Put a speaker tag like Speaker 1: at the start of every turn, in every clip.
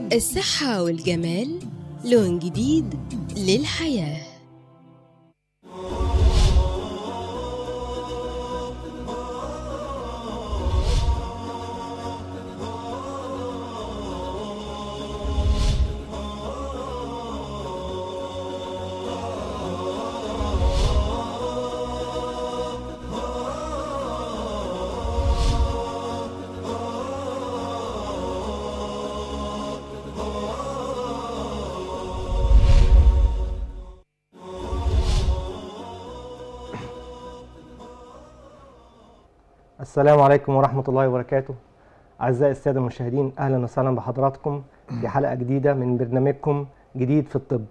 Speaker 1: الصحة والجمال لون جديد للحياة
Speaker 2: السلام عليكم ورحمة الله وبركاته أعزائي السادة المشاهدين أهلا وسهلا بحضراتكم في حلقة جديدة من برنامجكم جديد في الطب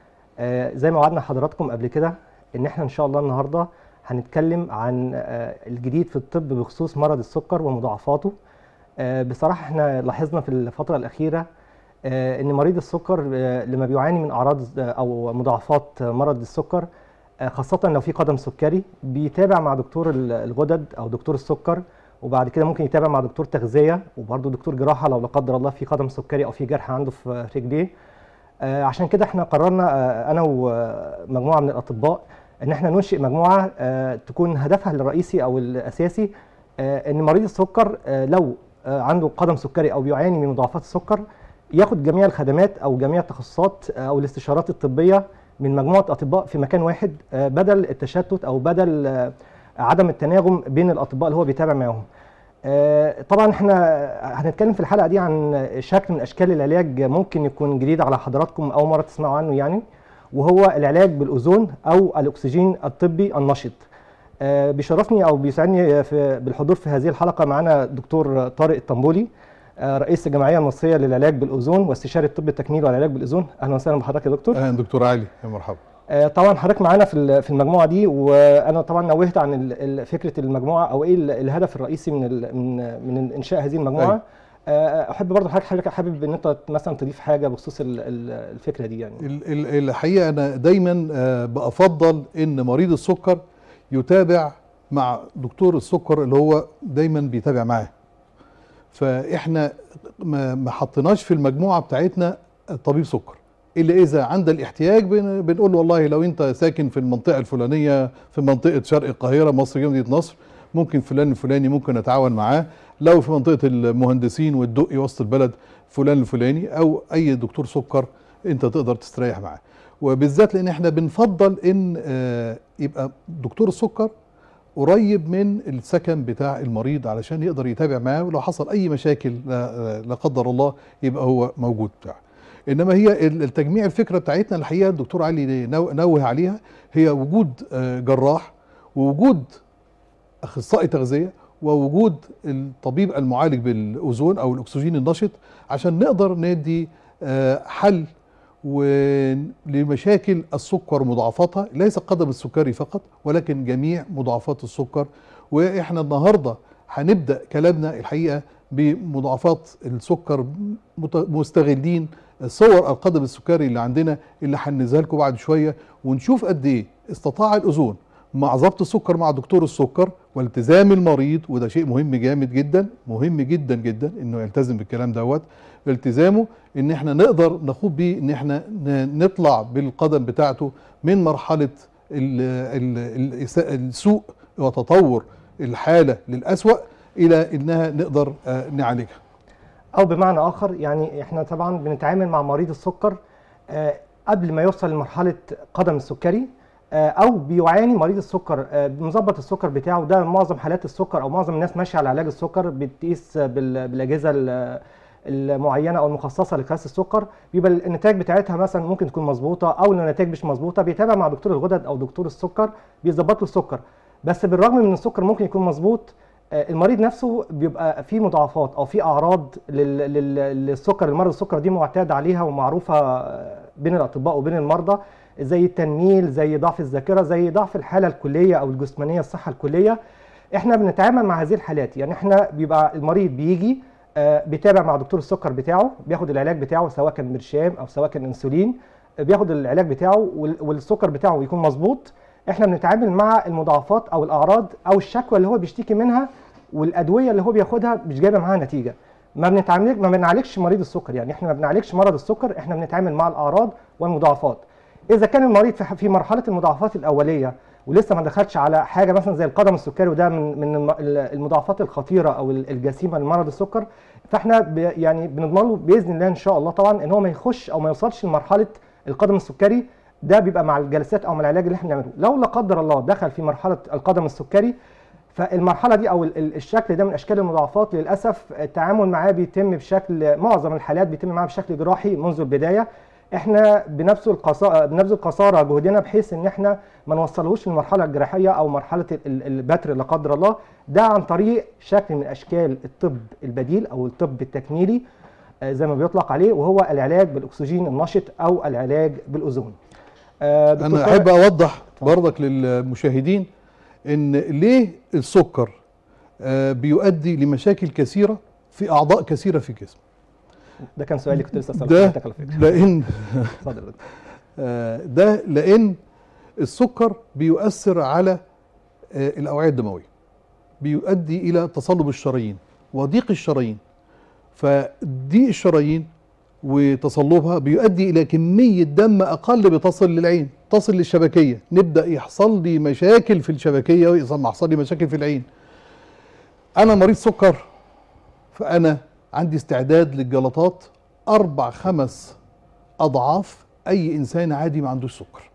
Speaker 2: آه زي ما وعدنا حضراتكم قبل كده إن احنا إن شاء الله النهاردة هنتكلم عن آه الجديد في الطب بخصوص مرض السكر ومضاعفاته آه بصراحة احنا لاحظنا في الفترة الأخيرة آه إن مريض السكر آه لما بيعاني من أعراض آه، أو مضاعفات آه، مرض السكر آه، خاصة لو في قدم سكري بيتابع مع دكتور ال- الغدد أو دكتور السكر وبعد كده ممكن يتابع مع دكتور تغذية وبرضه دكتور جراحة لو لا قدر الله في قدم سكري أو في جرح عنده في رجليه آه، عشان كده احنا قررنا آه، أنا ومجموعة من الأطباء إن احنا ننشئ مجموعة آه، تكون هدفها الرئيسي أو الأساسي آه، إن مريض السكر آه، لو آه، عنده قدم سكري أو بيعاني من مضاعفات السكر ياخد جميع الخدمات أو جميع التخصصات آه، أو الاستشارات الطبية من مجموعه اطباء في مكان واحد آه، بدل التشتت او بدل آه، عدم التناغم بين الاطباء اللي هو بيتابع معاهم. آه، طبعا احنا هنتكلم في الحلقه دي عن شكل من اشكال العلاج ممكن يكون جديد على حضراتكم اول مره تسمعوا عنه يعني وهو العلاج بالاوزون او الاكسجين الطبي النشط. آه، بيشرفني او بيسعدني في بالحضور في هذه الحلقه معانا دكتور طارق الطنبولي آه، رئيس الجمعيه المصريه للعلاج بالاوزون واستشاري الطب التكميل والعلاج بالاوزون اهلا وسهلا بحضرتك يا دكتور.
Speaker 3: اهلا دكتور علي يا مرحبا
Speaker 2: آه، طبعا حضرتك معانا في ال- في المجموعه دي وانا طبعا نوهت عن ال- ال- فكره المجموعه او ايه ال- الهدف الرئيسي من ال- من من انشاء هذه المجموعه
Speaker 3: أيوة.
Speaker 2: آه، احب برضه حضرتك حضرتك حابب ان انت مثلا تضيف حاجه بخصوص ال- ال- الفكره دي يعني
Speaker 3: ال- ال- الحقيقه انا دايما آه، بافضل ان مريض السكر يتابع مع دكتور السكر اللي هو دايما بيتابع معاه فاحنا ما ما حطيناش في المجموعه بتاعتنا طبيب سكر الا اذا عند الاحتياج بن- بنقول له والله لو انت ساكن في المنطقه الفلانيه في منطقه شرق القاهره مصر مدينه نصر ممكن فلان الفلاني ممكن اتعاون معاه لو في منطقه المهندسين والدقي وسط البلد فلان الفلاني او اي دكتور سكر انت تقدر تستريح معاه وبالذات لان احنا بنفضل ان آه، يبقى دكتور السكر قريب من السكن بتاع المريض علشان يقدر يتابع معاه ولو حصل اي مشاكل لا, لا قدر الله يبقى هو موجود بتاعه انما هي ال- التجميع الفكره بتاعتنا الحقيقه الدكتور علي نو- نوه عليها هي وجود آه، جراح ووجود اخصائي تغذيه ووجود الطبيب المعالج بالاوزون او الاكسجين النشط عشان نقدر ندي آه، حل ولمشاكل السكر ومضاعفاتها ليس قدم السكري فقط ولكن جميع مضاعفات السكر واحنا النهارده هنبدا كلامنا الحقيقه بمضاعفات السكر مت- مستغلين صور القدم السكري اللي عندنا اللي هننزلها لكم بعد شويه ونشوف قد ايه استطاع الاذون مع ضبط السكر مع دكتور السكر والتزام المريض وده شيء مهم جامد جدا مهم جدا جدا انه يلتزم بالكلام دوت التزامه ان احنا نقدر نخوض بيه ان احنا ن- نطلع بالقدم بتاعته من مرحله ال ال ال السوء وتطور الحاله للاسوأ الى انها نقدر آه، نعالجها
Speaker 2: او بمعنى اخر يعني احنا طبعا بنتعامل مع مريض السكر آه، قبل ما يوصل لمرحله قدم السكري آه، او بيعاني مريض السكر آه، مظبط السكر بتاعه ده معظم حالات السكر او معظم الناس ماشيه على علاج السكر بتقيس بال- بالاجهزه ال- المعينه او المخصصه لقياس السكر بيبقى النتائج بتاعتها مثلا ممكن تكون مظبوطه او لو النتائج مش مظبوطه بيتابع مع دكتور الغدد او دكتور السكر بيظبط له السكر بس بالرغم من السكر ممكن يكون مظبوط آه، المريض نفسه بيبقى فيه مضاعفات او فيه اعراض لل- لل- للسكر المرض السكر دي معتاد عليها ومعروفه آه، بين الاطباء وبين المرضى زي التنميل زي ضعف الذاكره زي ضعف الحاله الكليه او الجسمانيه الصحه الكليه احنا بنتعامل مع هذه الحالات يعني احنا بيبقى المريض بيجي آه، بيتابع مع دكتور السكر بتاعه بياخد العلاج بتاعه سواء كان برشام او سواء كان انسولين آه، بياخد العلاج بتاعه وال- والسكر بتاعه يكون مظبوط احنا بنتعامل مع المضاعفات او الاعراض او الشكوى اللي هو بيشتكي منها والادويه اللي هو بياخدها مش جايبه معاها نتيجه ما بنتعامل ما بنعالجش مريض السكر يعني احنا ما بنعالجش مرض السكر احنا بنتعامل مع الاعراض والمضاعفات اذا كان المريض في في مرحله المضاعفات الاوليه ولسه ما دخلش على حاجه مثلا زي القدم السكري وده من من الم- المضاعفات الخطيره او الجسيمه لمرض السكر فاحنا ب يعني بنضمن له باذن الله ان شاء الله طبعا ان هو ما يخش او ما يوصلش لمرحله القدم السكري ده بيبقى مع الجلسات او مع العلاج اللي احنا بنعمله لو لا قدر الله دخل في مرحله القدم السكري فالمرحله دي او ال- ال- الشكل ده من اشكال المضاعفات للاسف التعامل معاه بيتم بشكل معظم الحالات بيتم معاه بشكل جراحي منذ البدايه احنا بنبذل قصا... بنبذل قصارى جهدنا بحيث ان احنا ما نوصلهوش للمرحله الجراحيه او مرحله ال- ال- البتر لا قدر الله ده عن طريق شكل من اشكال الطب البديل او الطب التكميلي آه، زي ما بيطلق عليه وهو العلاج بالاكسجين النشط او العلاج بالاوزون آه، دكتور
Speaker 3: انا
Speaker 2: طارق-
Speaker 3: احب اوضح برضك للمشاهدين ان ليه السكر آه، بيؤدي لمشاكل كثيره في اعضاء كثيره في الجسم
Speaker 2: ده كان سؤالي كنت لسه اساله
Speaker 3: ده
Speaker 2: حضرتك على فكره
Speaker 3: لان
Speaker 2: اتفضل يا دكتور.
Speaker 3: آه، ده لان السكر بيؤثر على آه، الاوعيه الدمويه بيؤدي الى تصلب الشرايين وضيق الشرايين فضيق الشرايين وتصلبها بيؤدي الى كميه دم اقل بتصل للعين تصل للشبكيه نبدا يحصل لي مشاكل في الشبكيه ويحصل يحصل لي مشاكل في العين انا مريض سكر فانا عندي استعداد للجلطات اربع خمس اضعاف اي انسان عادي ما عندوش سكر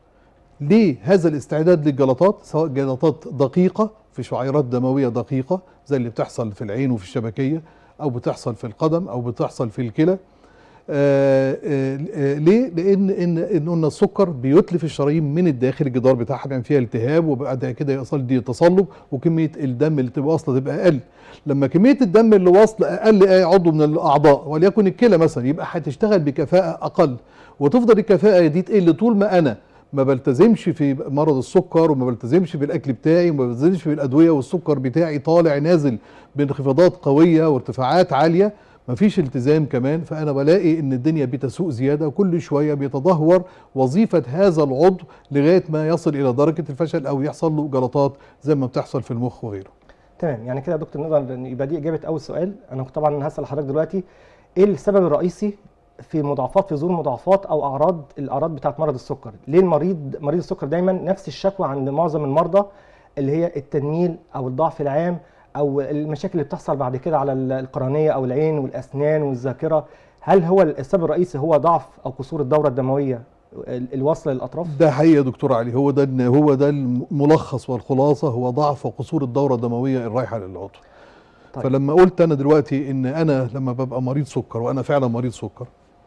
Speaker 3: ليه هذا الاستعداد للجلطات سواء جلطات دقيقه في شعيرات دمويه دقيقه زي اللي بتحصل في العين وفي الشبكيه او بتحصل في القدم او بتحصل في الكلى آه آه آه ليه؟ لان ان ان قلنا السكر بيتلف الشرايين من الداخل الجدار بتاعها بيعمل فيها التهاب وبعد كده يحصل دي تصلب وكميه الدم اللي تبقى واصله تبقى اقل. لما كميه الدم اللي واصله اقل اي عضو من الاعضاء وليكن الكلى مثلا يبقى هتشتغل بكفاءه اقل وتفضل الكفاءه دي تقل طول ما انا ما بلتزمش في مرض السكر وما بلتزمش بالاكل بتاعي وما بلتزمش بالادويه والسكر بتاعي طالع نازل بانخفاضات قويه وارتفاعات عاليه مفيش التزام كمان فانا بلاقي ان الدنيا بتسوء زياده وكل شويه بيتدهور وظيفه هذا العضو لغايه ما يصل الى درجه الفشل او يحصل له جلطات زي ما بتحصل في المخ وغيره.
Speaker 2: تمام يعني كده يا دكتور نقدر إن يبقى دي اجابه اول سؤال انا كنت طبعا هسال حضرتك دلوقتي ايه السبب الرئيسي في مضاعفات في ظهور مضاعفات او اعراض الاعراض بتاعه مرض السكر ليه المريض مريض السكر دايما نفس الشكوى عند معظم المرضى اللي هي التنميل او الضعف العام او المشاكل اللي بتحصل بعد كده على ال- القرنيه او العين والاسنان والذاكره هل هو السبب الرئيسي هو ضعف او قصور الدوره الدمويه ال- الواصله للاطراف
Speaker 3: ده حقيقه يا دكتور علي هو ده هو ده الملخص والخلاصه هو ضعف وقصور الدوره الدمويه الرايحه للعضو.
Speaker 2: طيب.
Speaker 3: فلما قلت انا دلوقتي ان انا لما ببقى مريض سكر وانا فعلا مريض سكر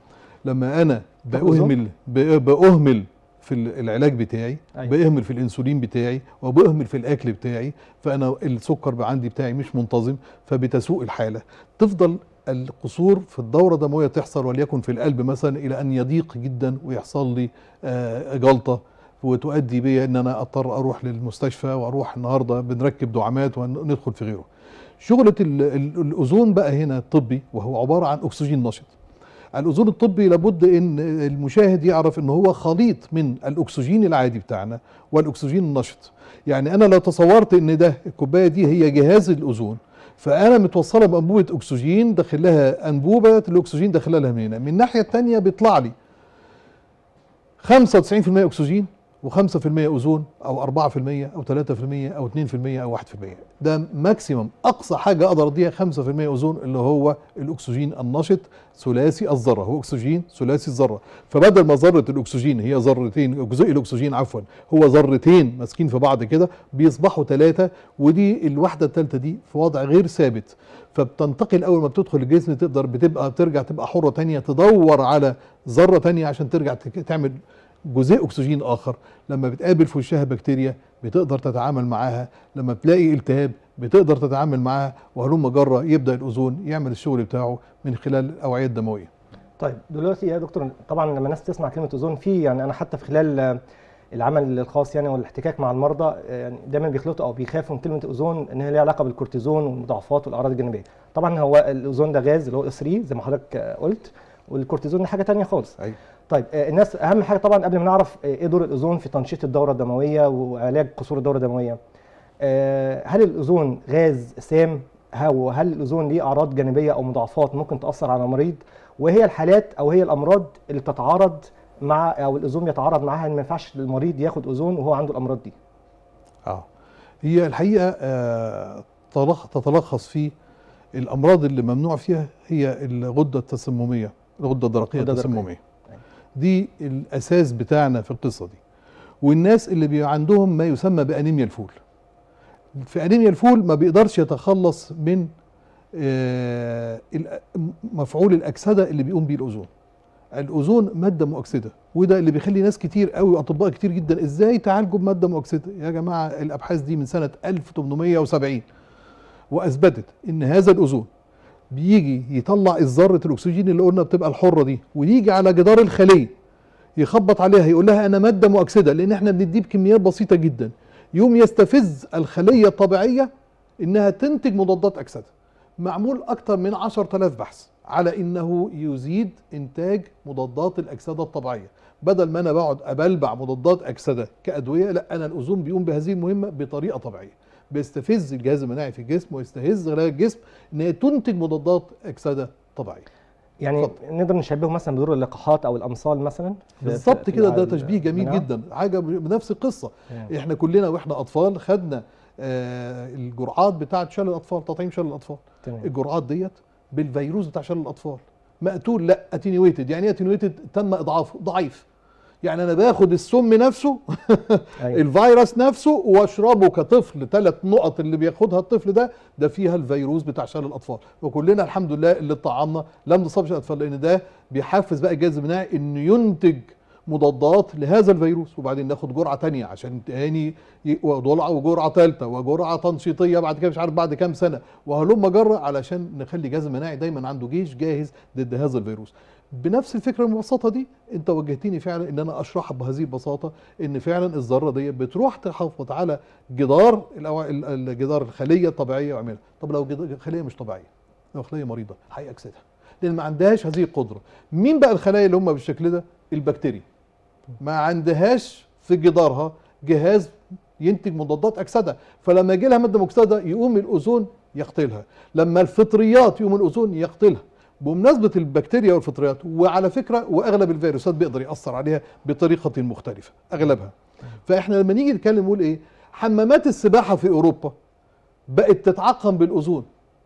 Speaker 3: لما انا باهمل ب- باهمل في ال- العلاج بتاعي
Speaker 2: أيوة.
Speaker 3: باهمل في الانسولين بتاعي وباهمل في الاكل بتاعي فانا السكر بقى عندي بتاعي مش منتظم فبتسوء الحاله تفضل القصور في الدوره الدمويه تحصل وليكن في القلب مثلا الى ان يضيق جدا ويحصل لي آه، جلطه وتؤدي بي ان انا اضطر اروح للمستشفى واروح النهارده بنركب دعامات وندخل في غيره. شغله ال- ال- الاوزون بقى هنا الطبي وهو عباره عن اكسجين نشط. الاوزون الطبي لابد ان المشاهد يعرف ان هو خليط من الاكسجين العادي بتاعنا والاكسجين النشط. يعني انا لو تصورت ان ده الكوبايه دي هي جهاز الاوزون فانا متوصله بانبوبه اكسجين داخل لها انبوبه الاكسجين داخل لها من هنا من الناحيه الثانيه بيطلع لي 95% اكسجين و5% اوزون او 4% او 3% او 2% او 1% ده ماكسيمم اقصى حاجه اقدر اديها 5% اوزون اللي هو الاكسجين النشط ثلاثي الذره هو اكسجين ثلاثي الذره فبدل ما ذره الاكسجين هي ذرتين جزيء الاكسجين عفوا هو ذرتين ماسكين في بعض كده بيصبحوا ثلاثه ودي الوحده الثالثه دي في وضع غير ثابت فبتنتقل اول ما بتدخل الجسم تقدر بتبقى بترجع تبقى حره تانية تدور على ذره تانية عشان ترجع تك- تعمل جزيء اكسجين اخر لما بتقابل في وشها بكتيريا بتقدر تتعامل معاها لما بتلاقي التهاب بتقدر تتعامل معاها وهلم جره يبدا الاوزون يعمل الشغل بتاعه من خلال الاوعيه الدمويه
Speaker 2: طيب دلوقتي يا دكتور طبعا لما الناس تسمع كلمه اوزون في يعني انا حتى في خلال آه، العمل الخاص يعني والاحتكاك مع المرضى آه، يعني دايما بيخلطوا او بيخافوا من كلمه اوزون ان هي ليها علاقه بالكورتيزون والمضاعفات والاعراض الجانبيه طبعا هو الاوزون ده غاز اللي هو اس 3 زي ما حضرتك آه، قلت والكورتيزون ده حاجه تانية خالص
Speaker 3: أيوة.
Speaker 2: طيب آه، الناس اهم حاجه طبعا قبل ما نعرف آه، ايه دور الاوزون في تنشيط الدوره الدمويه وعلاج قصور الدوره الدمويه آه، هل الاوزون غاز سام هو هل الاوزون ليه اعراض جانبيه او مضاعفات ممكن تاثر على المريض وهي الحالات او هي الامراض اللي بتتعارض مع او الاوزون بيتعارض معاها ان ما ينفعش المريض ياخد اوزون وهو عنده الامراض دي
Speaker 3: اه هي الحقيقه آه تلخ- تتلخص في الامراض اللي ممنوع فيها هي الغده التسمميه الغده الدرقيه
Speaker 2: الغدة الدرقية.
Speaker 3: التسمميه دي الاساس بتاعنا في القصه دي والناس اللي بيبقى عندهم ما يسمى بانيميا الفول في انيميا الفول ما بيقدرش يتخلص من آه، الأ- مفعول الاكسده اللي بيقوم بيه الاوزون الاوزون ماده مؤكسده وده اللي بيخلي ناس كتير قوي واطباء كتير جدا ازاي تعالجوا بماده مؤكسده يا جماعه الابحاث دي من سنه 1870 واثبتت ان هذا الاوزون بيجي يطلع الذره الاكسجين اللي قلنا بتبقى الحره دي ويجي على جدار الخليه يخبط عليها يقول لها انا ماده مؤكسده لان احنا بنديه بكميات بسيطه جدا يوم يستفز الخليه الطبيعيه انها تنتج مضادات اكسده معمول اكتر من 10000 بحث على انه يزيد انتاج مضادات الاكسده الطبيعيه بدل ما انا بقعد ابلبع مضادات اكسده كادويه لا انا الاوزون بيقوم بهذه المهمه بطريقه طبيعيه بيستفز الجهاز المناعي في الجسم ويستهز خلايا الجسم ان هي تنتج مضادات اكسده طبيعيه
Speaker 2: يعني
Speaker 3: اتفضل.
Speaker 2: نقدر نشبهه مثلا بدور اللقاحات او الامصال مثلا في-
Speaker 3: بالظبط
Speaker 2: في-
Speaker 3: كده
Speaker 2: في
Speaker 3: ده
Speaker 2: ال-
Speaker 3: تشبيه جميل
Speaker 2: المناعة؟
Speaker 3: جدا حاجه بنفس القصه
Speaker 2: تمام.
Speaker 3: احنا كلنا واحنا اطفال خدنا آه الجرعات بتاعه شلل الاطفال تطعيم شلل الاطفال
Speaker 2: تمام
Speaker 3: الجرعات ديت بالفيروس بتاع شلل الاطفال مقتول لا اتينيويتد يعني ايه اتينيويتد تم اضعافه ضعيف يعني انا باخد السم نفسه
Speaker 2: أيوة.
Speaker 3: الفيروس نفسه واشربه كطفل ثلاث نقط اللي بياخدها الطفل ده ده فيها الفيروس بتاع شلل الاطفال وكلنا الحمد لله اللي طعمنا لم نصابش الاطفال لان ده بيحفز بقى الجهاز المناعي انه ينتج مضادات لهذا الفيروس وبعدين ناخد جرعه تانية عشان تاني ي- وجرعه وجرعه ثالثه وجرعه تنشيطيه بعد كده مش عارف بعد كام سنه وهلم جره علشان نخلي الجهاز المناعي دايما عنده جيش جاهز ضد هذا الفيروس بنفس الفكره المبسطه دي انت وجهتني فعلا ان انا اشرحها بهذه البساطه ان فعلا الذره دي بتروح تحافظ على جدار الأو- ال- ال- جدار الخليه الطبيعيه ويعملها طب لو جد- خليه مش طبيعيه لو خليه مريضه هيأكسدها لان ما عندهاش هذه القدره مين بقى الخلايا اللي هم بالشكل ده البكتيريا ما عندهاش في جدارها جهاز ينتج مضادات اكسده فلما يجي لها ماده مكسده يقوم الاوزون يقتلها لما الفطريات يقوم الاوزون يقتلها بمناسبه البكتيريا والفطريات وعلى فكره واغلب الفيروسات بيقدر ياثر عليها بطريقه مختلفه اغلبها فاحنا لما نيجي نتكلم نقول ايه حمامات السباحه في اوروبا بقت تتعقم بالاوزون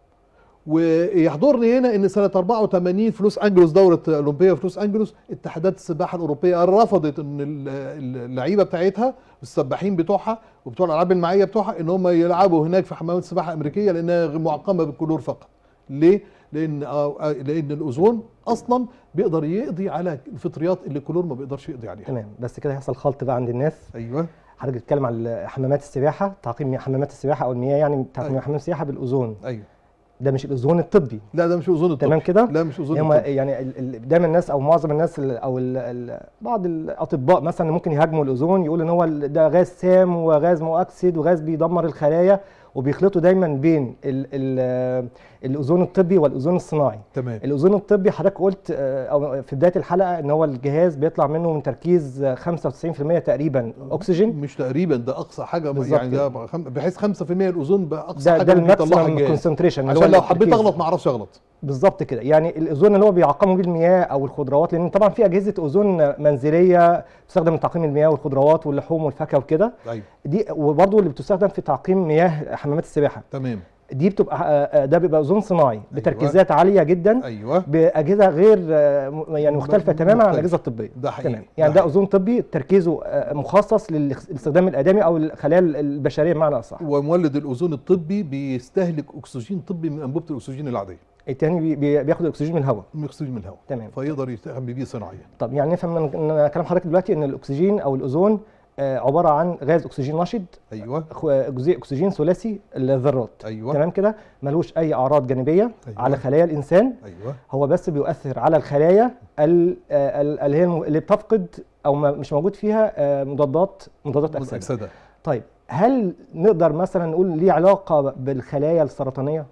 Speaker 3: ويحضرني هنا ان سنه 84 في لوس انجلوس دوره اولمبيه في لوس انجلوس اتحادات السباحه الاوروبيه رفضت ان ال- ال- اللعيبه بتاعتها السباحين بتوعها وبتوع الالعاب المائيه بتوعها ان هم يلعبوا هناك في حمامات السباحه الامريكيه لانها غير معقمه بالكلور فقط ليه لان آه، آه، لان الاوزون اصلا بيقدر يقضي على الفطريات اللي الكلور ما بيقدرش يقضي عليها
Speaker 2: تمام بس كده هيحصل خلط بقى عند الناس
Speaker 3: ايوه
Speaker 2: حضرتك بتتكلم عن حمامات السباحه تعقيم حمامات السباحه او المياه يعني تعقيم
Speaker 3: أيوة.
Speaker 2: حمام السباحه بالاوزون
Speaker 3: ايوه
Speaker 2: ده مش الاوزون الطبي
Speaker 3: لا ده مش اوزون الطبي
Speaker 2: تمام كده
Speaker 3: لا مش اوزون
Speaker 2: هم
Speaker 3: الطبي
Speaker 2: يعني ال- ال- دايما الناس او معظم الناس ال- او ال ال بعض الاطباء مثلا ممكن يهاجموا الاوزون يقول ان هو ال- ده غاز سام وغاز مؤكسد وغاز بيدمر الخلايا وبيخلطوا دايما بين ال ال الاوزون الطبي والاوزون الصناعي
Speaker 3: تمام
Speaker 2: الاوزون الطبي حضرتك قلت آه، او في بدايه الحلقه ان هو الجهاز بيطلع منه من تركيز آه، 95% تقريبا اكسجين
Speaker 3: مش تقريبا ده اقصى حاجه
Speaker 2: بالظبط
Speaker 3: يعني ده بخم- بحيث 5% الاوزون بقى اقصى
Speaker 2: ده
Speaker 3: حاجه
Speaker 2: ده
Speaker 3: ممكن يطلعها
Speaker 2: الماكسيمم
Speaker 3: الجهاز
Speaker 2: كونسنتريشن
Speaker 3: عشان لو حبيت اغلط ما اعرفش اغلط
Speaker 2: بالظبط كده يعني الاوزون اللي هو بيعقموا بيه المياه او الخضروات لان طبعا في اجهزه اوزون منزليه تستخدم لتعقيم المياه والخضروات واللحوم والفاكهه وكده
Speaker 3: ايوه
Speaker 2: دي وبرضه اللي بتستخدم في تعقيم مياه حمامات السباحه
Speaker 3: تمام
Speaker 2: دي بتبقى آه، آه، ده بيبقى اوزون صناعي بتركيزات عاليه جدا
Speaker 3: ايوه
Speaker 2: باجهزه غير آه، م- يعني مختلفه تماما عن
Speaker 3: مختلف.
Speaker 2: الاجهزه الطبيه
Speaker 3: ده حقيقي
Speaker 2: تمام يعني
Speaker 3: ده
Speaker 2: ده
Speaker 3: حقيقي.
Speaker 2: اوزون طبي تركيزه آه، مخصص للاستخدام الادمي او الخلايا البشريه بمعنى اصح
Speaker 3: ومولد الاوزون الطبي بيستهلك اكسجين طبي من انبوبه الاكسجين العاديه
Speaker 2: التاني بي- بي- بياخد الاكسجين من الهواء
Speaker 3: من اكسجين من الهواء
Speaker 2: تمام
Speaker 3: فيقدر يستخدم بيه صناعيا
Speaker 2: طب يعني نفهم من من كلام حضرتك دلوقتي ان الاكسجين او الاوزون آه، عباره عن غاز اكسجين نشط
Speaker 3: ايوه
Speaker 2: خ- جزيء اكسجين ثلاثي الذرات
Speaker 3: ايوه
Speaker 2: تمام كده ملوش اي اعراض جانبيه
Speaker 3: أيوة.
Speaker 2: على خلايا الانسان
Speaker 3: ايوه
Speaker 2: هو بس بيؤثر على الخلايا ال- آه، ال- اللي هي الم- اللي بتفقد او ما- مش موجود فيها آه، مضادات مضادات اكسده
Speaker 3: اكسده
Speaker 2: طيب هل نقدر مثلا نقول ليه علاقه بالخلايا السرطانيه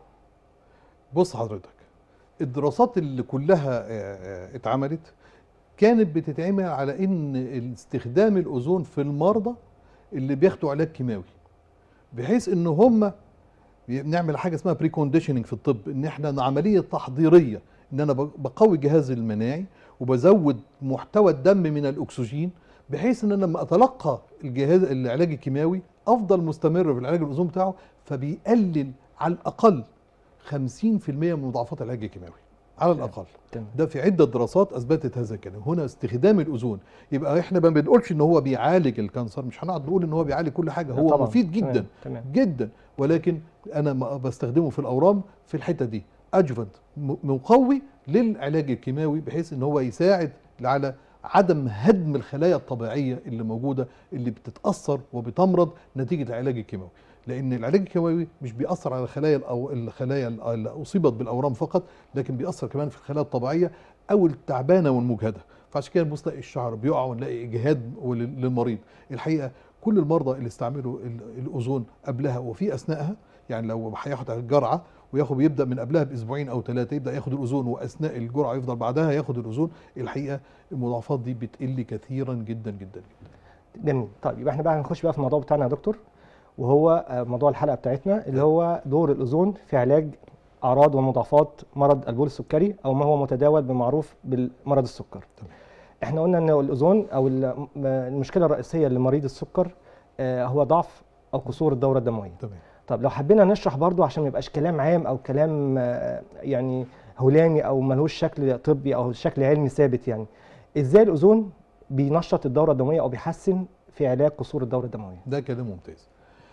Speaker 3: بص حضرتك الدراسات اللي كلها آه، آه، اتعملت كانت بتتعمل على ان استخدام الاوزون في المرضى اللي بياخدوا علاج كيماوي بحيث ان هم بنعمل حاجه اسمها بري كونديشننج في الطب ان احنا عمليه تحضيريه ان انا ب- بقوي الجهاز المناعي وبزود محتوى الدم من الاكسجين بحيث ان انا لما اتلقى الجهاز العلاج الكيماوي افضل مستمر في العلاج الاوزون بتاعه فبيقلل على الاقل 50% من مضاعفات العلاج الكيماوي على الاقل
Speaker 2: تمام
Speaker 3: ده في عده دراسات اثبتت هذا الكلام هنا استخدام الاوزون يبقى احنا ما بنقولش ان هو بيعالج الكانسر مش هنقعد نقول ان هو بيعالج كل حاجه
Speaker 2: لا
Speaker 3: هو
Speaker 2: طبعاً.
Speaker 3: مفيد
Speaker 2: تمام،
Speaker 3: جدا
Speaker 2: تمام
Speaker 3: جدا ولكن انا ما بستخدمه في الاورام في الحته دي ادجفنت مقوي للعلاج الكيماوي بحيث ان هو يساعد على عدم هدم الخلايا الطبيعيه اللي موجوده اللي بتتاثر وبتمرض نتيجه العلاج الكيماوي لان العلاج الكيماوي مش بيأثر على الخلايا أو الخلايا اللي اصيبت بالاورام فقط لكن بيأثر كمان في الخلايا الطبيعيه او التعبانه والمجهده فعشان كده نبص نلاقي الشعر بيقع ونلاقي اجهاد ولل- للمريض الحقيقه كل المرضى اللي استعملوا ال- الاوزون قبلها وفي اثناءها يعني لو هياخد الجرعه وياخد يبدا من قبلها باسبوعين او ثلاثه يبدا ياخد الاوزون واثناء الجرعه يفضل بعدها ياخد الاوزون الحقيقه المضاعفات دي بتقل كثيرا جدا جدا
Speaker 2: جميل طيب يبقى احنا بقى هنخش بقى في الموضوع بتاعنا يا دكتور وهو آه، موضوع الحلقه بتاعتنا اللي هو دور الاوزون في علاج اعراض ومضاعفات مرض البول السكري او ما هو متداول بمعروف بالمرض السكر
Speaker 3: تمام.
Speaker 2: احنا قلنا ان الاوزون او ال- م- المشكله الرئيسيه لمريض السكر آه، هو ضعف او قصور الدوره الدمويه
Speaker 3: تمام
Speaker 2: طب لو حبينا نشرح برضو عشان ما يبقاش كلام عام او كلام آه، يعني هولاني او ملهوش شكل طبي او شكل علمي ثابت يعني ازاي الاوزون بينشط الدوره الدمويه او بيحسن في علاج قصور الدوره الدمويه
Speaker 3: ده كلام ممتاز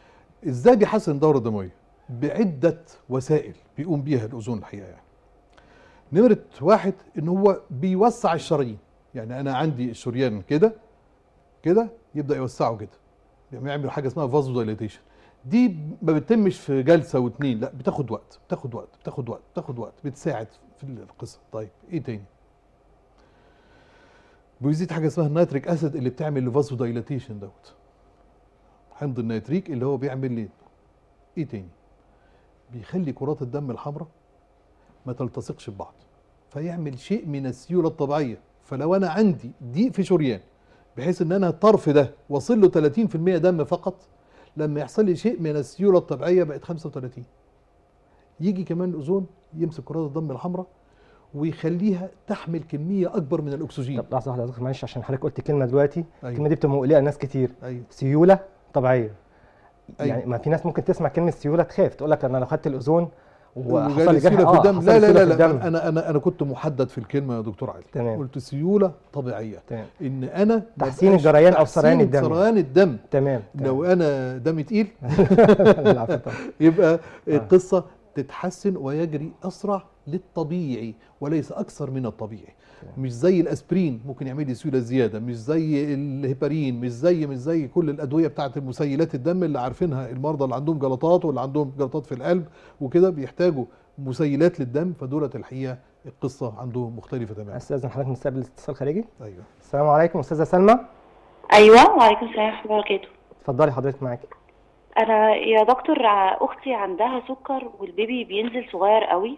Speaker 3: ازاي بيحسن الدوره الدمويه بعده وسائل بيقوم بيها الاوزون الحقيقه يعني نمره واحد ان هو بيوسع الشرايين يعني انا عندي الشريان كده كده يبدا يوسعه كده يعني يعمل حاجه اسمها فازو دايليتيشن دي ما بتتمش في جلسه واتنين لا بتاخد وقت بتاخد وقت بتاخد وقت بتاخد وقت بتساعد في القصه طيب ايه تاني بيزيد حاجه اسمها النيتريك اسيد اللي بتعمل الفازو دايليتيشن دوت حمض النيتريك اللي هو بيعمل ليه ايه تاني بيخلي كرات الدم الحمراء ما تلتصقش ببعض فيعمل شيء من السيوله الطبيعيه فلو انا عندي ضيق في شريان بحيث ان انا الطرف ده واصل له 30% دم فقط لما يحصل لي شيء من السيوله الطبيعيه بقت 35 يجي كمان الاوزون يمسك كرات الدم الحمراء ويخليها تحمل كميه اكبر من الاكسجين
Speaker 2: طب لحظه واحده يا دكتور معلش عشان حضرتك قلت كلمه دلوقتي
Speaker 3: أيوة.
Speaker 2: الكلمه دي بتبقى مقلقه لناس كتير
Speaker 3: ايوه
Speaker 2: سيوله طبيعيه
Speaker 3: أيوة.
Speaker 2: يعني ما في ناس ممكن تسمع كلمه سيوله تخاف تقول لك انا لو خدت الاوزون وحصل
Speaker 3: وجالي
Speaker 2: لي جرح
Speaker 3: سيوله في
Speaker 2: آه،
Speaker 3: الدم
Speaker 2: حصل
Speaker 3: لا
Speaker 2: لي
Speaker 3: لا
Speaker 2: سيولة
Speaker 3: لا,
Speaker 2: في
Speaker 3: لا
Speaker 2: الدم.
Speaker 3: انا انا انا كنت محدد في الكلمه يا دكتور علي
Speaker 2: تمام.
Speaker 3: قلت سيوله طبيعيه
Speaker 2: تمام
Speaker 3: ان انا
Speaker 2: تحسين
Speaker 3: مبقاش-
Speaker 2: الجريان أو
Speaker 3: تحسين
Speaker 2: سريان الدم.
Speaker 3: سريان الدم
Speaker 2: تمام
Speaker 3: لو انا دمي تقيل
Speaker 2: العفو طبعا.
Speaker 3: يبقى القصه تتحسن ويجري اسرع للطبيعي وليس اكثر من الطبيعي مش زي الاسبرين ممكن يعمل لي سيوله زياده مش زي الهيبارين مش زي مش زي كل الادويه بتاعه المسيلات الدم اللي عارفينها المرضى اللي عندهم جلطات واللي عندهم جلطات في القلب وكده بيحتاجوا مسيلات للدم فدولت الحقيقه القصه عندهم مختلفه تماما
Speaker 2: استاذن حضرتك نستقبل اتصال خارجي
Speaker 3: ايوه
Speaker 2: السلام عليكم استاذه سلمى
Speaker 4: ايوه وعليكم السلام ورحمه الله وبركاته
Speaker 2: اتفضلي حضرتك معاكي
Speaker 4: انا يا دكتور ع- اختي عندها سكر والبيبي بينزل صغير قوي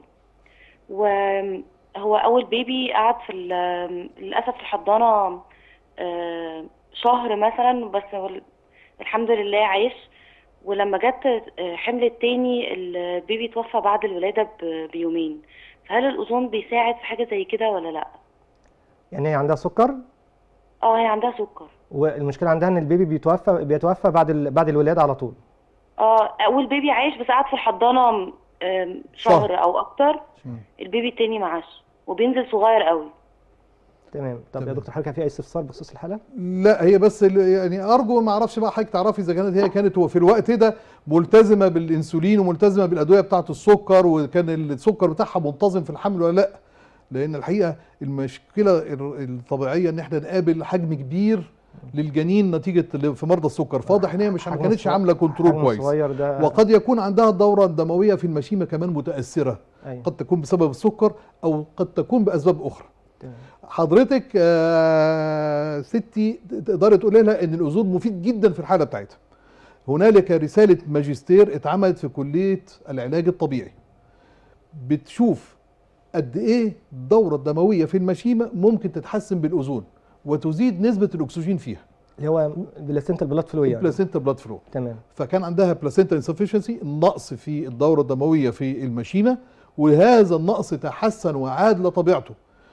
Speaker 4: وهو اول بيبي قعد في ال- للاسف في الحضانه آه، شهر مثلا بس هو ال- الحمد لله عايش ولما جت آه، حمل التاني البيبي توفى بعد الولاده ب- بيومين فهل الاوزون بيساعد في حاجه زي كده ولا لا
Speaker 2: يعني هي عندها سكر
Speaker 4: اه هي عندها سكر
Speaker 2: والمشكله عندها ان البيبي بيتوفى بيتوفى بعد ال... بعد الولاده على طول
Speaker 4: اه اول بيبي عايش بس قعد في الحضانه آم،
Speaker 3: شهر.
Speaker 4: شهر او اكتر البيبي التاني معاش وبينزل صغير قوي
Speaker 2: تمام طب يا
Speaker 3: تمام.
Speaker 2: دكتور حضرتك في اي استفسار بخصوص الحاله
Speaker 3: لا هي بس ال- يعني ارجو ما اعرفش بقى حضرتك تعرفي اذا كانت هي كانت في الوقت ده ملتزمه بالانسولين وملتزمه بالادويه بتاعه السكر وكان السكر بتاعها منتظم في الحمل ولا لا لان الحقيقه المشكله ال- الطبيعيه ان احنا نقابل حجم كبير للجنين نتيجه ال- في مرضى السكر فواضح ان هي مش ما
Speaker 2: حجم
Speaker 3: كانتش
Speaker 2: صغير-
Speaker 3: عامله كنترول
Speaker 2: حجم
Speaker 3: كويس
Speaker 2: صغير ده
Speaker 3: وقد يكون عندها الدوره الدمويه في المشيمه كمان متاثره
Speaker 2: أيوة.
Speaker 3: قد تكون بسبب السكر او قد تكون باسباب اخرى
Speaker 2: تمام.
Speaker 3: حضرتك آه ستي تقدري تقولي لها ان الاوزون مفيد جدا في الحاله بتاعتها هنالك رساله ماجستير اتعملت في كليه العلاج الطبيعي بتشوف قد ايه الدوره الدمويه في المشيمه ممكن تتحسن بالاوزون وتزيد نسبه الاكسجين فيها
Speaker 2: اللي هو بلاسنتا البلاد فلو يعني
Speaker 3: بلاسينتا بلاد فلو
Speaker 2: تمام
Speaker 3: فكان عندها بلاسينتا انسفشنسي نقص في الدوره الدمويه في المشيمه وهذا النقص تحسن وعاد لطبيعته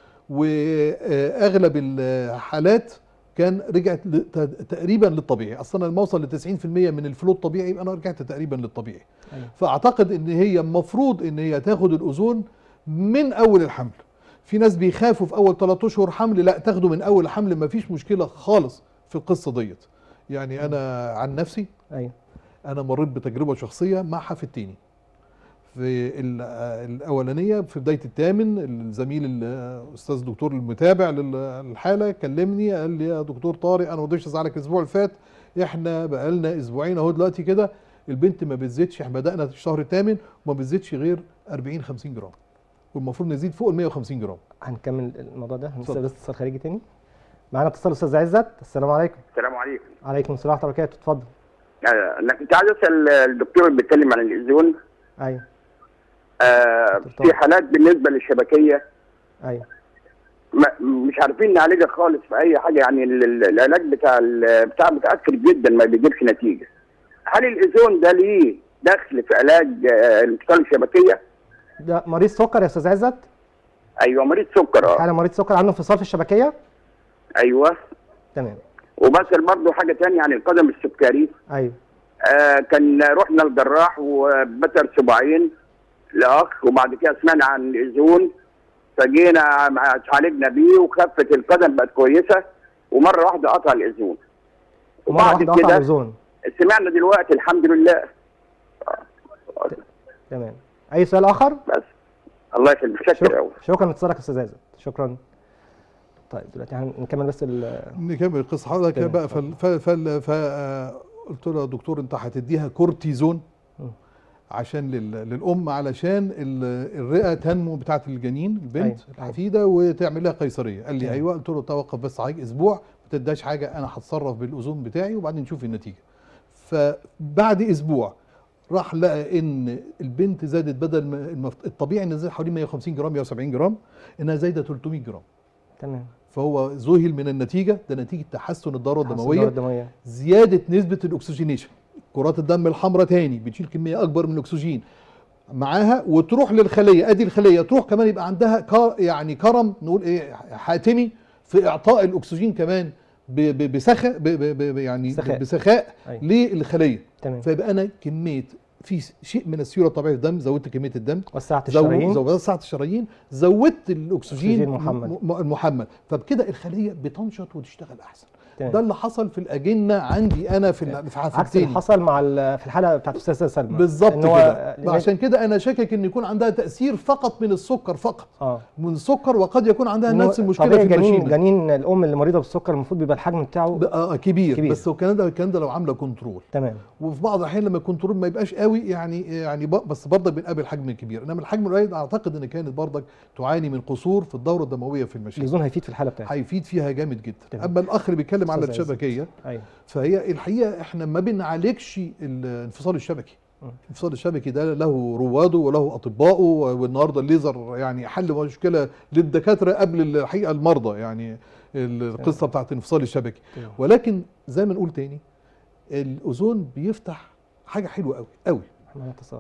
Speaker 3: واغلب الحالات كان رجعت ل- ت- تقريبا للطبيعي اصلا لما اوصل ل 90% من الفلو الطبيعي يبقى انا رجعت تقريبا للطبيعي
Speaker 2: أيوة.
Speaker 3: فاعتقد ان هي المفروض ان هي تاخد الاوزون من اول الحمل في ناس بيخافوا في اول 3 اشهر حمل لا تاخده من اول الحمل ما فيش مشكله خالص في القصه ديت يعني انا عن نفسي
Speaker 2: ايوه
Speaker 3: انا مريت بتجربه شخصيه مع حفيدتيني في ال- آه الاولانيه في بدايه الثامن الزميل الاستاذ الدكتور المتابع للحاله كلمني قال لي يا دكتور طارق انا ما رضيتش ازعلك الاسبوع اللي فات احنا بقالنا اسبوعين اهو دلوقتي كده البنت ما بتزيدش احنا بدانا الشهر الثامن وما بتزيدش غير 40 50 جرام والمفروض نزيد فوق ال 150 جرام
Speaker 2: هنكمل الموضوع ده هنسال
Speaker 3: اتفضل.
Speaker 2: بس اتصال خارجي تاني معانا اتصال استاذ عزت السلام عليكم
Speaker 5: السلام عليكم
Speaker 2: عليكم السلام ورحمه الله وبركاته اتفضل
Speaker 5: آه، انا كنت عايز اسال الدكتور اللي بيتكلم عن الاذون
Speaker 2: ايوه
Speaker 5: آه،
Speaker 2: دكتور.
Speaker 5: في حالات بالنسبه للشبكيه
Speaker 2: ايوه
Speaker 5: ما- مش عارفين نعالجها خالص في اي حاجه يعني ال- ال- العلاج بتاع ال- بتاع متاخر جدا ما بيجيبش نتيجه هل الاذون ده ليه دخل في علاج آه، الانتقال الشبكيه
Speaker 2: ده مريض سكر يا استاذ عزت
Speaker 5: ايوه مريض سكر اه
Speaker 2: حاله مريض سكر عنده انفصال في الشبكيه
Speaker 5: ايوه
Speaker 2: تمام
Speaker 5: وبسال برضه حاجه ثانيه عن القدم السكري
Speaker 2: ايوه
Speaker 5: آه كان رحنا الجراح وبتر صباعين لاخ وبعد كده سمعنا عن الاذون فجينا مع- عالجنا بيه وخفت القدم بقت كويسه ومره واحده قطع الاذون
Speaker 2: مره
Speaker 5: وبعد
Speaker 2: واحده قطع
Speaker 5: كده
Speaker 2: الاوزون
Speaker 5: سمعنا دلوقتي الحمد لله
Speaker 2: تمام اي سؤال اخر
Speaker 5: بس الله يخليك شكرا
Speaker 2: شكرا
Speaker 5: قوي
Speaker 2: شكرا لاتصالك يا استاذ عزت شكرا طيب دلوقتي هنكمل بس ال-
Speaker 3: نكمل القصه حضرتك
Speaker 2: تمام.
Speaker 3: بقى فال فال فال ف آه، قلت له يا دكتور انت هتديها كورتيزون
Speaker 2: مم.
Speaker 3: عشان لل- للام علشان ال- الرئه تنمو بتاعه الجنين البنت
Speaker 2: أيوة.
Speaker 3: الحفيده وتعمل لها قيصريه قال لي
Speaker 2: تمام.
Speaker 3: ايوه قلت له توقف بس عليك اسبوع ما تديهاش حاجه انا هتصرف بالاذون بتاعي وبعدين نشوف النتيجه فبعد اسبوع راح لقى ان البنت زادت بدل ما المفت... الطبيعي ان زي حوالي 150 جرام 170 جرام انها زايده 300 جرام
Speaker 2: تمام
Speaker 3: فهو ذهل من النتيجه ده نتيجه تحسن الدوره
Speaker 2: تحسن
Speaker 3: الدمويه
Speaker 2: الدورة الدمويه
Speaker 3: زياده نسبه الاكسجينيشن كرات الدم الحمراء تاني بتشيل كميه اكبر من الاكسجين معاها وتروح للخليه ادي الخليه تروح كمان يبقى عندها كار يعني كرم نقول ايه حاتمي في اعطاء الاكسجين كمان ب- ب- بسخاء ب- ب- ب- يعني
Speaker 2: سخاء.
Speaker 3: بسخاء
Speaker 2: أيوة.
Speaker 3: للخليه
Speaker 2: تمام
Speaker 3: فيبقى انا كميه في شيء من السيوله الطبيعيه في الدم زودت كميه الدم
Speaker 2: وسعت
Speaker 3: زو-
Speaker 2: الشرايين
Speaker 3: زودت سعه الشرايين زودت الاكسجين
Speaker 2: أكسجين محمد.
Speaker 3: م- م- المحمد فبكده الخليه بتنشط وتشتغل احسن
Speaker 2: تمام.
Speaker 3: ده اللي حصل في الاجنه عندي انا في ال- في
Speaker 2: عكس
Speaker 3: حافتين
Speaker 2: اللي حصل مع ال- في الحاله بتاعت الاستاذه سلمى
Speaker 3: بالظبط
Speaker 2: إن هو-
Speaker 3: كده
Speaker 2: لأن-
Speaker 3: عشان كده انا شاكك ان يكون عندها تاثير فقط من السكر فقط
Speaker 2: اه
Speaker 3: من السكر وقد يكون عندها
Speaker 2: إن هو
Speaker 3: نفس المشكله
Speaker 2: طبيعي
Speaker 3: في
Speaker 2: جنين
Speaker 3: المشيمه
Speaker 2: جنين الام اللي مريضه بالسكر المفروض بيبقى الحجم بتاعه
Speaker 3: ب- آه كبير,
Speaker 2: كبير.
Speaker 3: بس الكلام ده الكلام ده لو عامله كنترول
Speaker 2: تمام
Speaker 3: وفي بعض الاحيان لما الكنترول ما يبقاش قوي يعني يعني ب- بس برضك بنقابل حجم كبير انما الحجم القليل اعتقد ان كانت برضك تعاني من قصور في الدوره الدمويه في المشيمه
Speaker 2: الاوزون هيفيد في الحاله بتاعتها
Speaker 3: هيفيد فيها جامد جدا
Speaker 2: تمام.
Speaker 3: اما الاخ اللي بيتكلم على
Speaker 2: أستاذ عزت.
Speaker 3: الشبكيه
Speaker 2: ايوه
Speaker 3: فهي الحقيقه احنا ما بنعالجش الانفصال الشبكي
Speaker 2: م.
Speaker 3: الانفصال الشبكي ده له رواده وله اطبائه والنهارده الليزر يعني حل مشكله للدكاتره قبل الحقيقه المرضى يعني القصه بتاعت الانفصال الشبكي
Speaker 2: تمام.
Speaker 3: ولكن زي ما نقول تاني الاوزون بيفتح حاجه حلوه قوي قوي
Speaker 2: معانا اتصال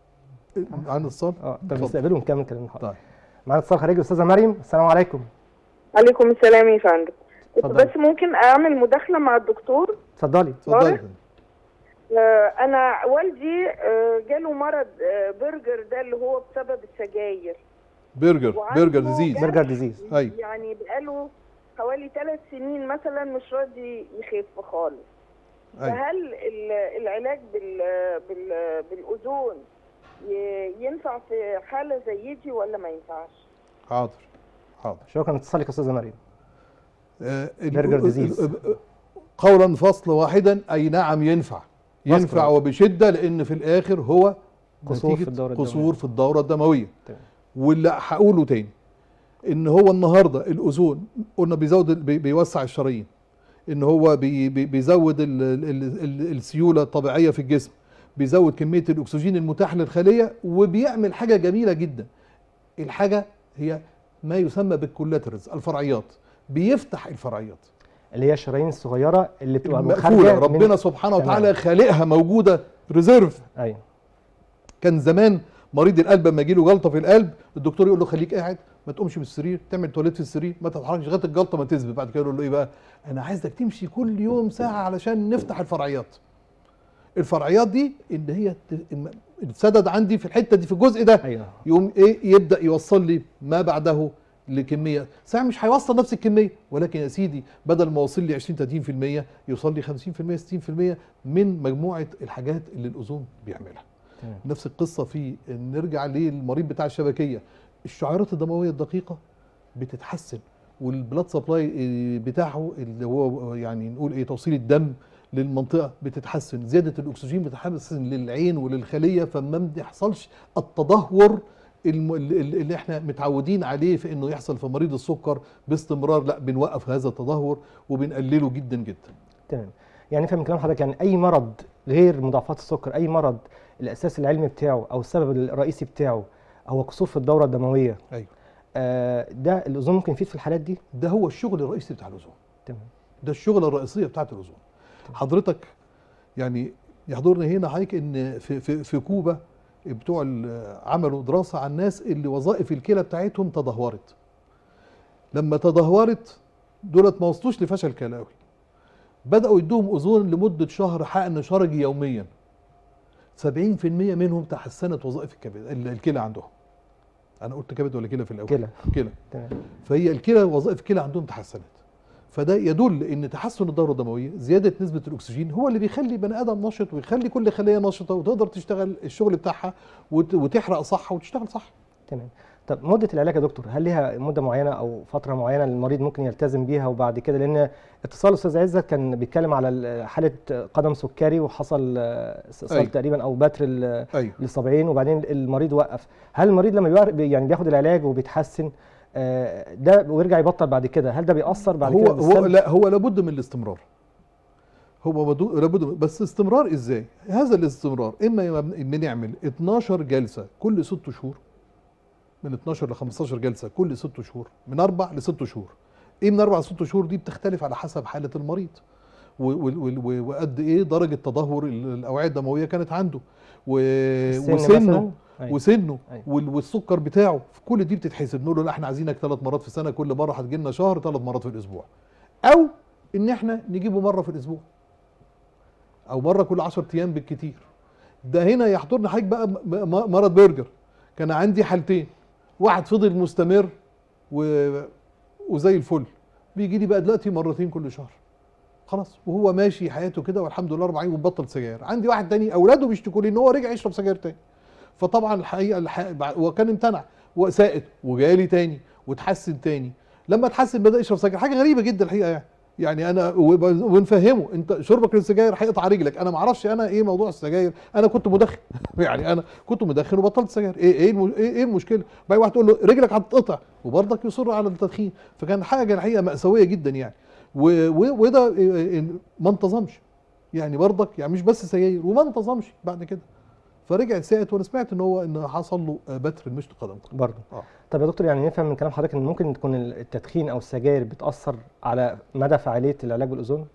Speaker 3: عن اتصال
Speaker 2: اه طب
Speaker 3: اتفضل.
Speaker 2: نستقبله ونكمل كلامنا حاضر
Speaker 3: طيب
Speaker 2: معانا اتصال خارجي استاذه مريم السلام عليكم
Speaker 6: عليكم السلام يا فندم كنت
Speaker 2: اتفضلي.
Speaker 6: بس ممكن اعمل مداخله مع الدكتور
Speaker 2: اتفضلي
Speaker 3: اتفضل
Speaker 6: طارق؟ آه، انا والدي آه، جاله مرض آه، برجر ده اللي هو بسبب السجاير
Speaker 3: برجر
Speaker 6: وعنده
Speaker 3: برجر ديزيز
Speaker 2: برجر ديزيز
Speaker 3: أيوة.
Speaker 6: يعني بقاله حوالي ثلاث سنين مثلا مش راضي يخف خالص
Speaker 3: ايوه
Speaker 6: فهل ال- العلاج بال بال بالاوزون ي- ينفع في حاله زي دي ولا ما ينفعش؟
Speaker 3: حاضر حاضر
Speaker 2: شكرا لاتصالك يا استاذه مريم
Speaker 3: آه، ال-
Speaker 2: برجر
Speaker 3: ال-
Speaker 2: ديزيز.
Speaker 3: ال- قولا فصل واحدا اي نعم ينفع ينفع
Speaker 2: مذكر.
Speaker 3: وبشده لان في الاخر هو
Speaker 2: قصور في
Speaker 3: نتيجة
Speaker 2: الدورة الدموية.
Speaker 3: قصور في الدوره الدمويه
Speaker 2: تمام.
Speaker 3: واللي هقوله تاني ان هو النهارده الاوزون قلنا بيزود ال- بي- بيوسع الشرايين ان هو بي بي بيزود ال ال ال السيوله الطبيعيه في الجسم بيزود كميه الاكسجين المتاح للخليه وبيعمل حاجه جميله جدا الحاجه هي ما يسمى بالكولاترز الفرعيات بيفتح الفرعيات
Speaker 2: اللي هي الشرايين الصغيره اللي بتبقى
Speaker 3: مقفوله
Speaker 2: خارجة من-
Speaker 3: ربنا سبحانه
Speaker 2: تمام.
Speaker 3: وتعالى خالقها موجوده ريزيرف
Speaker 2: ايوه
Speaker 3: كان زمان مريض القلب لما يجي له جلطه في القلب الدكتور يقول له خليك قاعد ما تقومش من السرير تعمل تواليت في السرير ما تتحركش لغايه الجلطه ما تثبت بعد كده يقول له ايه بقى انا عايزك تمشي كل يوم ساعه علشان نفتح الفرعيات الفرعيات دي ان هي ت- إن السدد عندي في الحته دي في الجزء ده
Speaker 2: ايوه
Speaker 3: يقوم ايه يبدا يوصل لي ما بعده لكميه ساعه مش هيوصل نفس الكميه ولكن يا سيدي بدل ما يوصل لي 20 30% يوصل لي 50% 60% من مجموعه الحاجات اللي الاوزون بيعملها
Speaker 2: تمام.
Speaker 3: نفس القصه في نرجع للمريض بتاع الشبكيه الشعيرات الدمويه الدقيقه بتتحسن والبلاد سبلاي بتاعه اللي هو يعني نقول ايه توصيل الدم للمنطقه بتتحسن زياده الاكسجين بتتحسن للعين وللخليه فما بيحصلش التدهور الم- ال- اللي احنا متعودين عليه في انه يحصل في مريض السكر باستمرار لا بنوقف هذا التدهور وبنقلله جدا جدا
Speaker 2: تمام يعني نفهم من كلام حضرتك يعني اي مرض غير مضاعفات السكر اي مرض الاساس العلمي بتاعه او السبب الرئيسي بتاعه هو قصور في الدوره الدمويه
Speaker 3: ايوه
Speaker 2: آه ده الاوزون ممكن يفيد في الحالات دي
Speaker 3: ده هو الشغل الرئيسي بتاع الاوزون
Speaker 2: تمام
Speaker 3: ده الشغله الرئيسيه بتاعت الاوزون حضرتك يعني يحضرني هنا حضرتك ان في في في كوبا بتوع ال- عملوا دراسه عن الناس اللي وظائف الكلى بتاعتهم تدهورت لما تدهورت دولت ما وصلوش لفشل كلوي بداوا يدوهم اوزون لمده شهر حقن شرجي يوميا 70% منهم تحسنت وظائف الكبد ال- الكلى عندهم انا قلت كبد ولا كلى في الاول
Speaker 2: كلى
Speaker 3: كلى
Speaker 2: تمام
Speaker 3: فهي الكلى وظائف الكلى عندهم تحسنت فده يدل ان تحسن الدوره الدمويه زياده نسبه الاكسجين هو اللي بيخلي بني ادم نشط ويخلي كل خليه نشطه وتقدر تشتغل الشغل بتاعها وت- وتحرق صح وتشتغل صح
Speaker 2: تمام طب مده العلاج يا دكتور هل ليها مده معينه او فتره معينه المريض ممكن يلتزم بيها وبعد كده لان اتصال الاستاذ عزت كان بيتكلم على ال- حاله قدم سكري وحصل آه، استئصال
Speaker 3: أيوة.
Speaker 2: تقريبا او بتر ال-
Speaker 3: ايوه
Speaker 2: للصابعين وبعدين المريض وقف هل المريض لما بيوار- بي- يعني بياخد العلاج وبيتحسن آه، ده ويرجع يبطل بعد كده هل ده بيأثر بعد
Speaker 3: هو
Speaker 2: كده
Speaker 3: هو
Speaker 2: بالسلب؟
Speaker 3: لا هو لابد من الاستمرار هو بدو- لابد من- بس استمرار ازاي هذا الاستمرار اما يبقى بنعمل 12 جلسه كل 6 شهور من 12 ل 15 جلسه كل 6 شهور من اربع لست شهور ايه من اربع لست شهور دي بتختلف على حسب حاله المريض و- و- و- و- وقد ايه درجه تدهور ال- الاوعيه الدمويه كانت عنده و-
Speaker 2: السن
Speaker 3: وسنه
Speaker 2: مثلاً؟ أيوة.
Speaker 3: وسنه
Speaker 2: أيوة.
Speaker 3: وال- والسكر بتاعه كل دي بتتحسب نقول له لا احنا عايزينك ثلاث مرات في السنه كل مره هتجي لنا شهر ثلاث مرات في الاسبوع او ان احنا نجيبه مره في الاسبوع او مره كل 10 ايام بالكتير ده هنا يحضرنا حضرتك بقى م- م- مرض برجر كان عندي حالتين واحد فضل مستمر و... وزي الفل بيجي لي بقى دلوقتي مرتين كل شهر خلاص وهو ماشي حياته كده والحمد لله 40 ومبطل سجاير عندي واحد تاني اولاده بيشتكوا لي ان هو رجع يشرب سجاير تاني فطبعا الحقيقه الحقيقة بعد- وكان امتنع وساقط وجالي تاني وتحسن تاني لما اتحسن بدا يشرب سجاير حاجه غريبه جدا الحقيقه يعني يعني انا وب- ونفهمه انت شربك للسجاير هيقطع رجلك انا ما اعرفش انا ايه موضوع السجاير انا كنت مدخن يعني انا كنت مدخن وبطلت سجاير ايه ايه الم- ايه, إيه المشكله بعد واحد تقول له رجلك هتتقطع وبرضك يصر على التدخين فكان حاجه الحقيقه ماساويه جدا يعني و- و- وده إيه- إيه ما انتظمش يعني برضك يعني مش بس سجاير وما انتظمش بعد كده فرجع ساعت وانا سمعت ان هو ان حصل له آه، بتر المشط قدم
Speaker 2: برضه
Speaker 3: اه
Speaker 2: طب يا دكتور يعني نفهم من كلام حضرتك ان ممكن تكون التدخين او السجاير بتأثر على مدى فعاليه العلاج بالاوزون؟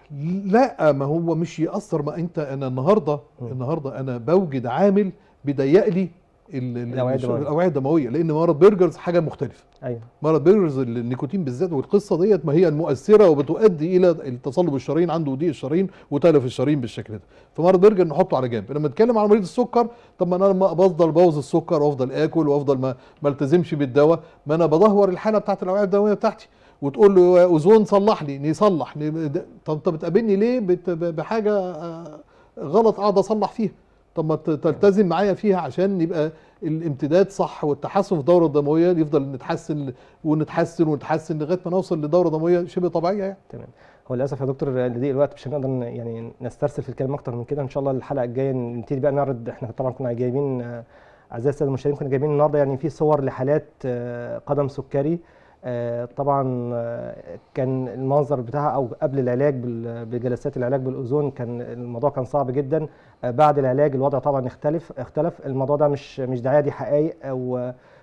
Speaker 3: لا ما هو مش ياثر ما انت انا النهارده
Speaker 2: مم.
Speaker 3: النهارده انا بوجد عامل بيضيق لي ال- ال-
Speaker 2: الأوعية
Speaker 3: الش-
Speaker 2: الدموية.
Speaker 3: الاوعيه الدمويه لان مرض برجرز حاجه مختلفه
Speaker 2: ايوه
Speaker 3: مرض برجرز النيكوتين بالذات والقصه ديت ما هي المؤثره وبتؤدي الى التصلب الشرايين عنده ضيق الشرايين وتلف الشرايين بالشكل ده فمرض برجر نحطه على جنب لما نتكلم على مريض السكر طب ما انا لما بفضل بوظ السكر وافضل اكل وافضل ما ما التزمش بالدواء ما انا بدهور الحاله بتاعت الاوعيه الدمويه بتاعتي وتقول له يا اوزون صلح لي يصلح ن- ده- طب انت بتقابلني ليه بت- ب- بحاجه آه، غلط قاعد اصلح فيها طب ما ت- تلتزم معايا فيها عشان يبقى الامتداد صح والتحسن في الدوره الدمويه يفضل نتحسن ونتحسن ونتحسن لغايه ما نوصل لدوره دمويه شبه طبيعيه يعني
Speaker 2: تمام هو للاسف يا دكتور لضيق الوقت مش هنقدر ن- يعني نسترسل في الكلام اكتر من كده ان شاء الله الحلقه الجايه نبتدي بقى نعرض احنا طبعا كنا جايبين آه، اعزائي الساده المشاهدين كنا جايبين النهارده يعني في صور لحالات آه، قدم سكري آه، طبعا آه، كان المنظر بتاعها او قبل العلاج بال- بجلسات العلاج بالاوزون كان الموضوع كان صعب جدا آه، بعد العلاج الوضع طبعا اختلف اختلف الموضوع ده مش مش دعايه دي حقائق او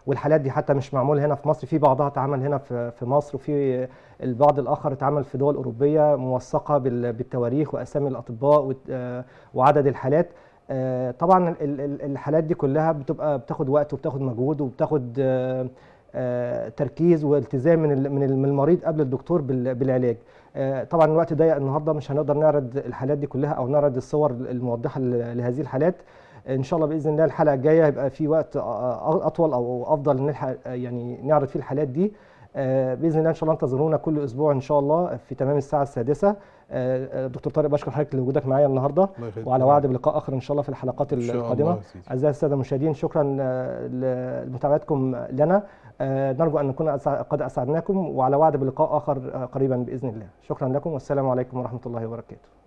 Speaker 2: والحالات دي حتى مش معمول هنا في مصر في بعضها اتعمل هنا في في مصر وفي البعض الاخر اتعمل في دول اوروبيه موثقه بال- بالتواريخ واسامي الاطباء وت- آه، وعدد الحالات آه، طبعا ال- ال- الحالات دي كلها بتبقى بتاخد وقت وبتاخد مجهود وبتاخد آه، آه، تركيز والتزام من ال- من ال- من المريض قبل الدكتور بال- بالعلاج آه، طبعا الوقت ضيق النهارده مش هنقدر نعرض الحالات دي كلها او نعرض الصور الموضحه ل- لهذه الحالات ان شاء الله باذن الله الحلقه الجايه هيبقى في وقت أ- أ- اطول او افضل نلحق يعني نعرض فيه الحالات دي آه، باذن الله ان شاء الله انتظرونا كل اسبوع ان شاء الله في تمام الساعه السادسه آه، آه، دكتور طارق بشكر حضرتك لوجودك معايا النهارده
Speaker 3: الله يخليك.
Speaker 2: وعلى وعد بلقاء اخر ان شاء الله في الحلقات
Speaker 3: إن شاء الله
Speaker 2: القادمه
Speaker 3: يا سيدي.
Speaker 2: اعزائي الساده المشاهدين شكرا آه، لمتابعتكم لنا آه، نرجو ان نكون أسع- قد اسعدناكم وعلى وعد بلقاء اخر آه، قريبا باذن الله شكرا لكم والسلام عليكم ورحمه الله وبركاته